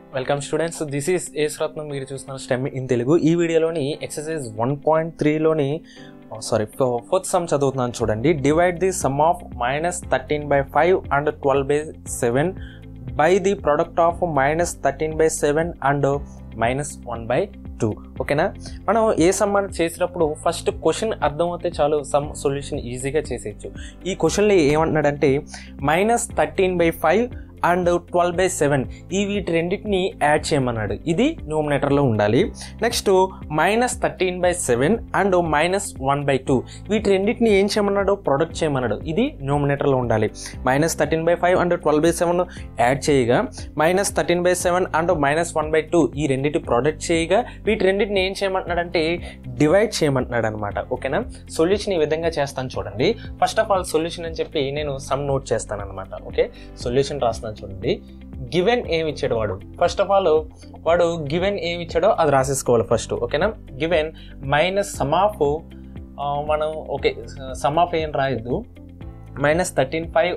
welcome students this is S Ratnam మీరు చూస్తున్నారు STEM in Telugu ఈ వీడియోలోని ఎక్సర్సైజ్ వన్ పాయింట్ త్రీలోని సారీ ఫోర్త్ సమ్ చదువుతున్నాను చూడండి divide the sum of minus thirteen by five and twelve by seven by the product of minus thirteen by seven and minus one by two ఓకేనా మనం ఏ some అని చేసినప్పుడు first question అర్థమవుతే చాలు some solution ఈజీగా చేసేయచ్చు ఈ క్వశ్చన్లో ఏమంటున్నాడంటే minus thirteen by five and twelve by seven ఈ వీటి రెండింటిని యాడ్ చేయమన్నాడు ఇది న్యూమినేటర్లో ఉండాలి next minus thirteen by seven and minus one by two వీటి రెండింటిని ఏం చేయమన్నాడు ప్రొడక్ట్ చేయమన్నాడు ఇది న్యూమినేటర్లో ఉండాలి minus thirteen by five and twelve by seven add చేయగా minus thirteen by seven and minus one by two ఈ రెండింటి ప్రొడక్ట్ చేయగా వీటి రెండింటిని ఏం చేయమంటున్నాడంటే డివైడ్ చేయమంటున్నాడు అనమాట ఓకేనా సొల్యూషన్ ఈ విధంగా చేస్తాను చూడండి ఫస్ట్ ఆఫ్ ఆల్ సొల్యూషన్ అని చెప్పి నేను సమ్ నోట్ చేస్తాను అనమాట ఓకే సొల్యూషన్ రాస్తాను చూడండి గివెన్ ఏమి ఇచ్చాడు వాడు ఫస్ట్ ఆఫ్ ఆల్ వాడు గివెన్ ఏమి ఇచ్చాడో అది రాసేసుకోవాలి ఫస్ట్ ఓకేనా గివెన్ మైనస్ సమ్ ఆఫ్ మనం ఓకే సమ్ ఆఫ్ ఏం రాయొద్దు minus thirteen five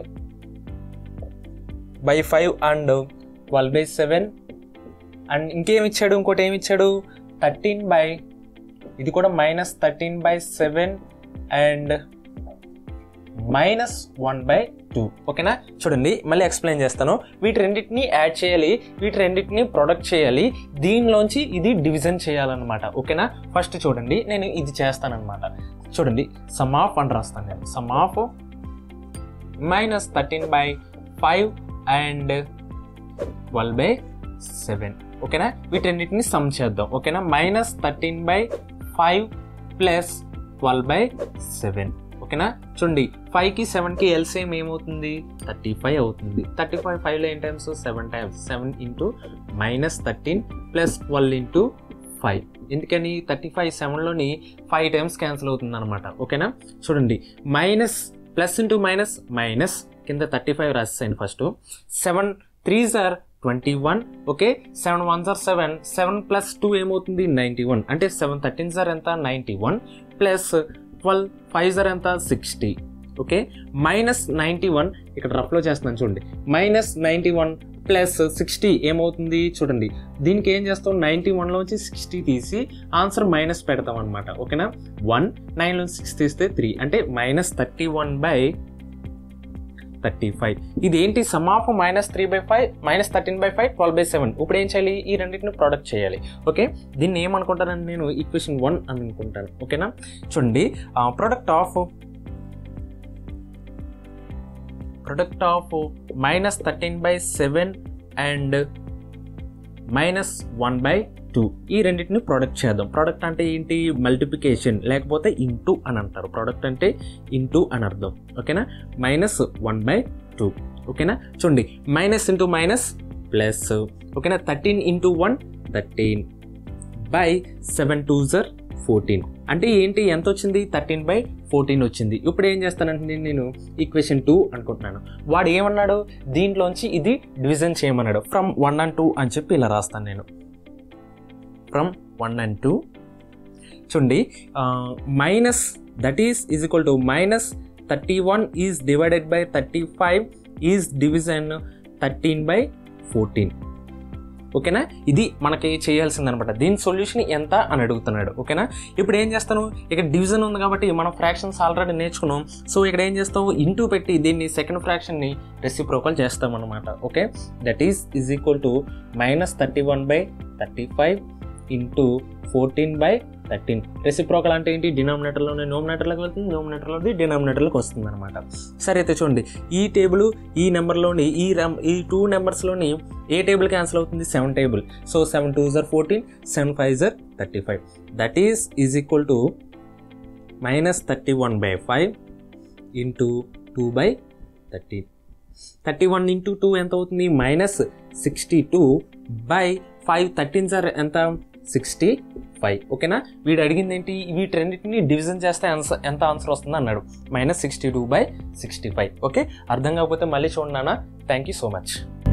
by five and twelve by seven and ఇంకేమి ఇచ్చాడు ఇంకోటి ఏమి ఇచ్చాడు థర్టీన్ బై ఇది కూడా minus thirteen by seven and minus one by two ఓకేనా చూడండి మళ్ళీ ఎక్స్ప్లెయిన్ చేస్తాను వీటి రెండింటిని యాడ్ చేయాలి వీటి రెండింటిని ప్రొడక్ట్ చేయాలి దీనిలోంచి ఇది డివిజన్ చేయాలన్నమాట ఓకేనా ఫస్ట్ చూడండి నేను ఇది చేస్తానన్నమాట చూడండి సమ్ ఆఫ్ అని రాస్తాను నేను sum of minus thirteen by five and twelve by seven ఓకేనా వీటన్నిటిని సమ్ చేద్దాం ఓకేనా minus thirteen by five plus twelve by seven ఓకేనా చూడండి ఫైవ్కి సెవెన్కి ఎల్సేమ్ ఏమవుతుంది థర్టీ ఫైవ్ అవుతుంది థర్టీ ఫైవ్ ఫైవ్లో ఏం times seven times seven into minus thirteen plus twelve into five ఎందుకని థర్టీ ఫైవ్ సెవెన్లోని ఫైవ్ టైమ్స్ క్యాన్సిల్ అవుతుంది అనమాట ఓకేనా చూడండి minus plus into minus minus కింద thirty five రాసేయండి first seven three జార్ twenty one okay seven one జార్ seven seven plus two ఏమవుతుంది నైంటీ వన్ అంటే సెవెన్ థర్టీన్ జార్ ఎంత ninety one plus twelve five జార్ ఎంత sixty okay minus ninety one ఇక్కడ రఫ్లో చేస్తున్నాను చూడండి minus ninety one plus sixty ఏమవుతుంది చూడండి దీనికి ఏం చేస్తాం నైంటీ వన్లోంచి సిక్స్టీ తీసి ఆన్సర్ మైనస్ పెడతాం అనమాట ఓకేనా వన్ నైన్లో సిక్స్ తీస్తే త్రీ అంటే minus thirty one by thirty five ఇది ఏంటి sum of minus three by five minus thirteen by five twelve by seven ఇప్పుడు ఏం చేయాలి ఈ రెండింటిని ప్రొడక్ట్ చేయాలి ఓకే దీన్ని ఏమనుకుంటానని నేను ఈక్వేషన్ వన్ అని అనుకుంటాను ఓకేనా చూడండి product of product of minus thirteen by seven and minus one by two ఈ రెండింటిని ప్రొడక్ట్ చేద్దాం ప్రొడక్ట్ అంటే ఏంటి మల్టిప్లికేషన్ లేకపోతే ఇంటూ అని అంటారు ప్రొడక్ట్ అంటే ఇంటూ అని అర్థం ఓకేనా మైనస్ వన్ బై టూ ఓకేనా చూడండి మైనస్ ఇంటూ మైనస్ ప్లస్ ఓకేనా thirteen into one thirteen by seven two జర్ ఫోర్టీన్ అంటే ఏంటి ఎంత వచ్చింది థర్టీన్ బై ఫోర్టీన్ వచ్చింది ఇప్పుడు ఏం చేస్తానంటే నేను ఈక్వేషన్ టూ అనుకుంటున్నాను వాడు ఏమన్నాడు దీంట్లోంచి ఇది డివిజన్ చేయమన్నాడు ఫ్రమ్ వన్ అండ్ టూ అని చెప్పి ఇలా రాస్తాను నేను ఫ్రమ్ వన్ అండ్ టూ చూడండి minus that is is equal to minus thirty one is divided by thirty five is division thirteen by fourteen ఓకేనా ఇది మనకి చేయాల్సిందనమాట దీని సొల్యూషన్ ఎంత అని అడుగుతున్నాడు ఓకేనా ఇప్పుడు ఏం చేస్తాను ఇక్కడ డివిజన్ ఉంది కాబట్టి మనం ఫ్రాక్షన్స్ ఆల్రెడీ నేర్చుకున్నాం సో ఇక్కడ ఏం చేస్తావు ఇంటూ పెట్టి దీన్ని సెకండ్ ఫ్రాక్షన్ని రెసిప్రోకల్ చేస్తాం అనమాట okay that is is equal to minus thirty one by thirty five into fourteen by thirteen reciprocal అంటే ఏంటి డినామినేటర్లోనే నోమినేటర్లోకి వెళ్తుంది నోమినేటర్లోది డినామినేటర్లోకి వస్తుంది అనమాట సరే అయితే చూడండి ఈ టేబుల్ ఈ నెంబర్లోని ఈ రమ్ ఈ టూ నెంబర్స్లోని ఏ టేబుల్ క్యాన్సిల్ అవుతుంది seven table so seven two జర్ ఫోర్టీన్ సెవెన్ ఫైవ్ జర్ thirty five that is is equal to minus thirty one by five into two by thirteen thirty one into two ఎంత అవుతుంది minus sixty two by five thirteen sir ఎంత sixty five ఓకేనా వీడు అడిగింది ఏంటి వీటి రెండింటిని డివిజన్ చేస్తే ఆన్సర్ ఎంత ఆన్సర్ వస్తుంది అన్నాడు minus sixty two by sixty five okay అర్థం కాకపోతే మళ్ళీ చూడన్నా థ్యాంక్ యూ సో మచ్